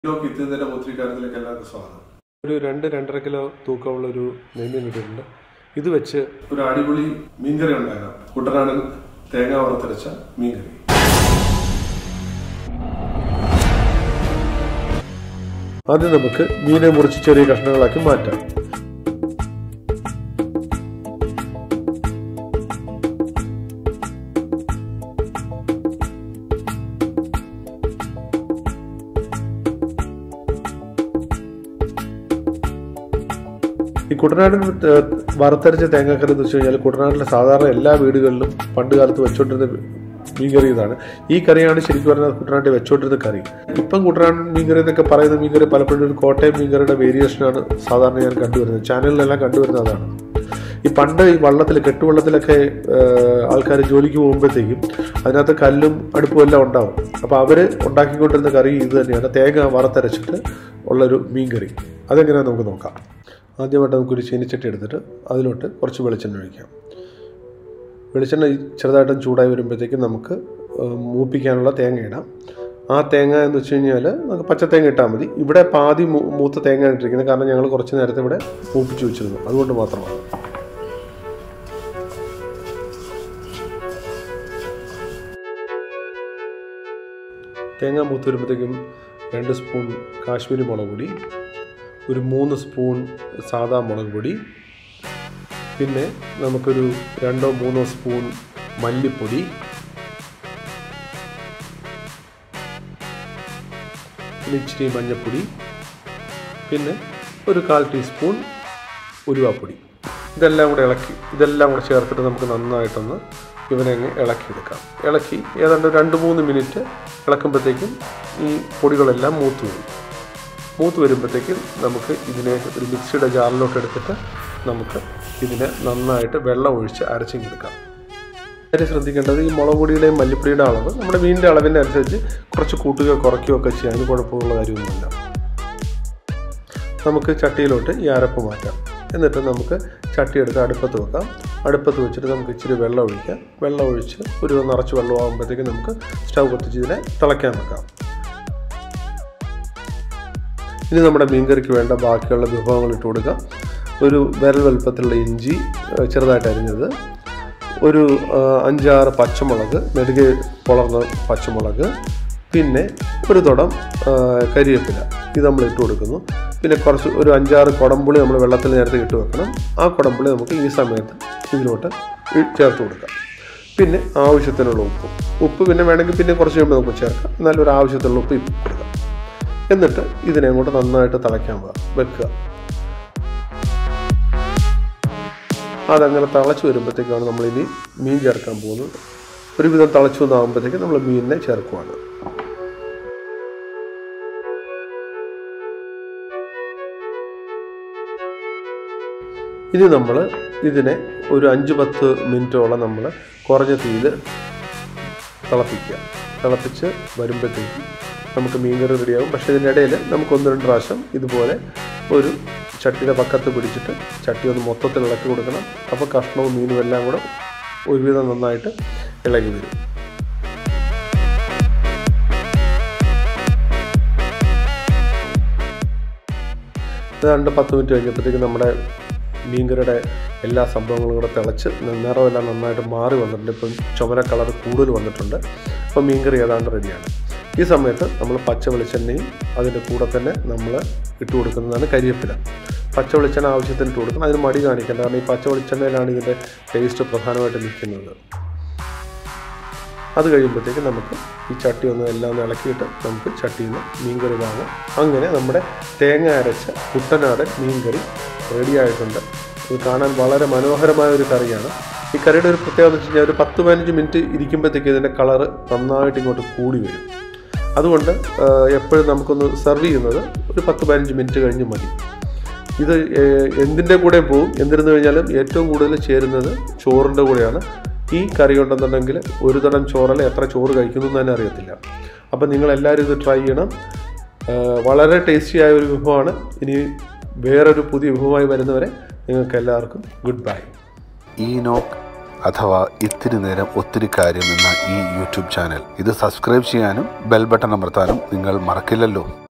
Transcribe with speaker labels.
Speaker 1: kilo കിത്തുന്നതിന്റെ ഒത്തിരിക്കാരത്തിലേക്ക് എല്ലാവർക്കും സ്വാഗതം
Speaker 2: ഒരു രണ്ട് രണ്ടര കിലോ തൂക്കമുള്ള ഒരു നെയ്മീൻ ഇട്ടിട്ടുണ്ട് ഇത് വെച്ച്
Speaker 1: ഒരു അടിപൊളി മീൻകറി ഉണ്ടാക്കാം കുട്ടനാടൻ തേങ്ങ വറുത്തരച്ച മീൻകറി
Speaker 2: ആദ്യം നമുക്ക് മീനെ മുറിച്ച് ചെറിയ കഷ്ണങ്ങളാക്കി മാറ്റാം ഈ കുട്ടനാടൻ ഏഹ്, വറുത്തരച്ച തേങ്ങാക്കറി എന്ന് വെച്ച് കഴിഞ്ഞാൽ കുട്ടനാട്ടിലെ സാധാരണ എല്ലാ വീടുകളിലും പണ്ട് കാലത്ത് വെച്ചുകൊണ്ടിരുന്ന മീൻകറി ഇതാണ് ഈ കറിയാണ് ശരിക്കും പറഞ്ഞാൽ കുട്ടനാട്ടിൽ വെച്ചുകൊണ്ടിരുന്ന കറി ഇപ്പം കുട്ടനാടൻ മീൻകറി എന്നൊക്കെ പറയുന്ന മീൻകറി പലപ്പോഴും ഒരു കോട്ടയം മീൻകറിയുടെ വേരിയേഷനാണ് സാധാരണ ഞാൻ കണ്ടുവരുന്നത് ചാനലിലെല്ലാം കണ്ടുവരുന്നത് അതാണ് ഈ പണ്ട് ഈ വള്ളത്തിൽ കെട്ടുവള്ളത്തിലൊക്കെ ആൾക്കാർ ജോലിക്ക് പോകുമ്പോഴത്തേക്കും അതിനകത്ത് കല്ലും അടുപ്പും എല്ലാം ഉണ്ടാവും അപ്പോൾ അവർ ഉണ്ടാക്കിക്കൊണ്ടിരുന്ന കറി ഇത് തന്നെയാണ് തേങ്ങ വറുത്തരച്ചിട്ട് ഉള്ളൊരു മീൻ കറി അതെങ്ങനെയാണെന്ന് നമുക്ക് നോക്കാം ആദ്യമായിട്ട് നമുക്കൊരു ചീനിച്ചട്ടി എടുത്തിട്ട് അതിലോട്ട് കുറച്ച് വെളിച്ചെണ്ണ ഒഴിക്കാം വെളിച്ചെണ്ണ ചെറുതായിട്ടും ചൂടായി വരുമ്പോഴത്തേക്കും നമുക്ക് ഏഹ്, മൂപ്പിക്കാനുള്ള തേങ്ങ ഇടാം ആ തേങ്ങ എന്ന് വെച്ച് കഴിഞ്ഞാൽ നമുക്ക് പച്ചത്തേങ്ങ ഇട്ടാൽ മതി ഇവിടെ പാതി മൂ- മൂത്ത തേങ്ങ ഇട്ടിരിക്കുന്നത് കാരണം ഞങ്ങൾ കുറച്ച് നേരത്തെ ഇവിടെ മൂപ്പിച്ച് വെച്ചിരുന്നു അതുകൊണ്ട് മാത്രമാണ് തേങ്ങ മൂത്ത് വരുമ്പോഴത്തേക്കും രണ്ട് സ്പൂൺ കാശ്മീരി മുളക് പൊടി ഒരു മൂന്ന് സ്പൂൺ സാദാ മുളക് പൊടി പിന്നെ നമുക്കൊരു രണ്ടോ മൂന്നോ സ്പൂൺ മല്ലിപ്പൊടി പിന്നെ ഇച്ചിരി മഞ്ഞൾപ്പൊടി പിന്നെ ഒരു കാൽ ടീസ്പൂൺ ഉലുവാപ്പൊടി ഇതെല്ലാം കൂടെ ഇളക്കി ഇതെല്ലാം കൂടെ ചേർത്തിട്ട് നമുക്ക് നന്നായിട്ടൊന്ന് ഇവനെ അങ്ങ് ഇളക്കിയെടുക്കാം ഇളക്കി ഏതാണ്ട് രണ്ട് മൂന്ന് മിനിറ്റ് ഇളക്കുമ്പോഴത്തേക്കും ഈ പൊടികളെല്ലാം മൂത്ത് വരും മൂത്ത് വരുമ്പോഴത്തേക്കും നമുക്ക് ഇതിനെ ഒരു മിക്സിയുടെ ജാറിലോട്ട് എടുത്തിട്ട് നമുക്ക് ഇതിനെ നന്നായിട്ട് വെള്ളം ഒഴിച്ച് അരച്ചെടുക്കാം വളരെ ശ്രദ്ധിക്കേണ്ടത് ഈ മുളക് പൊടിയുടെയും മല്ലിപ്പൊടിയുടെ അളവ് നമ്മുടെ മീനിൻ്റെ അളവിൻ്റെ അനുസരിച്ച് കുറച്ച് കൂട്ടുകയോ കുറയ്ക്കുകയോ ഒക്കെ ചെയ്യാൻ അതിന് കുഴപ്പമുള്ള കാര്യമൊന്നുമില്ല നമുക്ക് ചട്ടിയിലോട്ട് ഈ അരപ്പ് മാറ്റാം എന്നിട്ട് നമുക്ക് ചട്ടി എടുത്ത് അടുപ്പത്ത് വെക്കാം അടുപ്പത്ത് വെച്ചിട്ട് നമുക്ക് ഇച്ചിരി വെള്ളം ഒഴിക്കാം വെള്ളം ഒഴിച്ച് ഒരു നിറച്ച് വെള്ളം ആകുമ്പോഴത്തേക്കും നമുക്ക് സ്റ്റൗ കത്തിച്ച് ഇതിനെ തിളയ്ക്കാൻ വെക്കാം ഇനി നമ്മുടെ മീൻകറിക്ക് വേണ്ട ബാക്കിയുള്ള വിഭവങ്ങൾ ഇട്ട് കൊടുക്കാം ഒരു വിരൽ വലുപ്പത്തിലുള്ള ഇഞ്ചി ഏഹ്, ചെറുതായിട്ട് അരിഞ്ഞത് ഒരു ആഹ്, അഞ്ചാറ് പച്ചമുളക് നെടുകെ പൊളർന്ന പച്ചമുളക് പിന്നെ ഒരു തുടം ആഹ്, കരിവേപ്പില ഇത് നമ്മൾ ഇട്ട് കൊടുക്കുന്നു പിന്നെ കുറച്ച് ഒരു അഞ്ചാറ് കുടംപുളി നമ്മൾ വെള്ളത്തിൽ നേരത്തെ ഇട്ട് വെക്കണം ആ കുടംപുളി നമുക്ക് ഈ സമയത്ത് ഇതിലോട്ട് ഇ- ചേർത്ത് കൊടുക്കാം പിന്നെ ആവശ്യത്തിനുള്ള ഉപ്പ് ഉപ്പ് പിന്നെ വേണമെങ്കിൽ പിന്നെ കുറച്ച് കഴിയുമ്പോൾ നമുക്ക് ചേർക്കാം എന്നാലും ഒരു ആവശ്യത്തിനുള്ള ഉപ്പ് ഇപ്പം കൊടുക്കാം എന്നിട്ട് ഇതിനെ അങ്ങോട്ട് നന്നായിട്ട് തിളയ്ക്കാൻ വെ- വെക്കുക അതങ്ങനെ തിളച്ച് വരുമ്പോഴത്തേക്കാണ് നമ്മളിനി മീൻ ചേർക്കാൻ പോകുന്നത് ഒരുവിധം തിളച്ചു എന്നാകുമ്പോഴത്തേക്ക് നമ്മൾ മീനിനെ ചേർക്കുവാണ് ഇനി നമ്മൾ ഇതിനെ ഒരു അഞ്ച് പത്ത് മിനിറ്റോളം നമ്മൾ കുറഞ്ഞ തീയിൽ തിളപ്പിക്കുക തിളപ്പിച്ച് വരുമ്പോഴത്തേക്കും നമുക്ക് മീൻകറി റെഡിയാകും പക്ഷേ ഇതിനിടയിൽ നമുക്ക് ഒന്ന് രണ്ട് പ്രാവശ്യം ഇതുപോലെ ഒരു ചട്ടിയുടെ പക്കത്ത് പിടിച്ചിട്ട് ചട്ടി ഒന്ന് മൊത്തത്തിൽ ഇളക്കി കൊടുക്കണം അപ്പോൾ കഷ്ണവും മീനും എല്ലാം കൂടെ ഒരുവിധം നന്നായിട്ട് ഇളകി വരും ഏതാണ്ട് പത്ത് മിനിറ്റ് കഴിഞ്ഞപ്പോഴത്തേക്കും നമ്മുടെ മീൻകറിയുടെ എല്ലാ സംഭവങ്ങളും കൂടെ തിളച്ച് നിറമെല്ലാം നന്നായിട്ട് മാറി വന്നിട്ടുണ്ട് ഇപ്പം ചുമര കളർ കൂടുതൽ വന്നിട്ടുണ്ട് അപ്പോൾ മീൻകറി ഏതാണ്ട് റെഡിയാണ് ഈ സമയത്ത് നമ്മൾ പച്ച വെളിച്ചെണ്ണയും അതിൻ്റെ കൂടെ തന്നെ നമ്മൾ ഇട്ട് കൊടുക്കുന്നതാണ് കരിവേപ്പില പച്ച വെളിച്ചെണ്ണ ആവശ്യത്തിന് ഇട്ട് കൊടുക്കണം അതിന് മടി കാണിക്കേണ്ട കാരണം ഈ പച്ച വെളിച്ചെണ്ണയിലാണ് ഇതിൻ്റെ ടേസ്റ്റ് പ്രധാനമായിട്ട് നിൽക്കുന്നത് അത് കഴിയുമ്പോഴത്തേക്ക് നമുക്ക് ഈ ചട്ടി ഒന്ന് എല്ലാം ഒന്ന് ഇളക്കിയിട്ട് നമുക്ക് ചട്ടിയിൽ നിന്ന് മീൻകറി വാങ്ങാം അങ്ങനെ നമ്മുടെ തേങ്ങ അരച്ച കുട്ടനാടൻ മീൻകറി റെഡി ആയിട്ടുണ്ട് ഇത് കാണാൻ വളരെ മനോഹരമായ ഒരു കറിയാണ് ഈ കറിയുടെ ഒരു പ്രത്യേകത എന്ന് വെച്ച് കഴിഞ്ഞാൽ ഒരു പത്ത് പതിനഞ്ച് മിനിറ്റ് ഇരിക്കുമ്പോഴത്തേക്ക് ഇതിൻ്റെ കളറ് നന്നായിട്ട് ഇങ്ങോട്ട് കൂടി വരും അതുകൊണ്ട് എപ്പോഴും നമുക്കൊന്ന് സെർവ് ചെയ്യുന്നത് ഒരു പത്ത് പതിനഞ്ച് മിനിറ്റ് കഴിഞ്ഞ് മതി ഇത് ഏഹ്, എന്തിൻ്റെ കൂടെ പോവും എന്തിരുന്ന് കഴിഞ്ഞാലും ഏറ്റവും കൂടുതൽ ചേരുന്നത് ചോറിൻ്റെ കൂടെയാണ് ഈ കറി ഉണ്ടെന്നുണ്ടെങ്കിൽ ഒരു തരം ചോറല്ല എത്ര ചോറ് കഴിക്കുന്നു എന്ന് തന്നെ അറിയത്തില്ല അപ്പം നിങ്ങൾ എല്ലാവരും ഇത് ട്രൈ ചെയ്യണം ഏഹ്, വളരെ ടേസ്റ്റി ആയ ഒരു വിഭവമാണ് ഇനി വേറൊരു പുതിയ വിഭവമായി വരുന്നവരെ നിങ്ങൾക്ക് എല്ലാവർക്കും ഗുഡ് ബൈ
Speaker 3: ഈനോക്ക് അഥവാ ഇത്തിരി നേരം ഒത്തിരി കാര്യം എന്ന ഈ യൂട്യൂബ് ചാനൽ ഇത് സബ്സ്ക്രൈബ് ചെയ്യാനും ബെൽ ബട്ടൺ അമർത്താനും നിങ്ങൾ മറക്കില്ലല്ലോ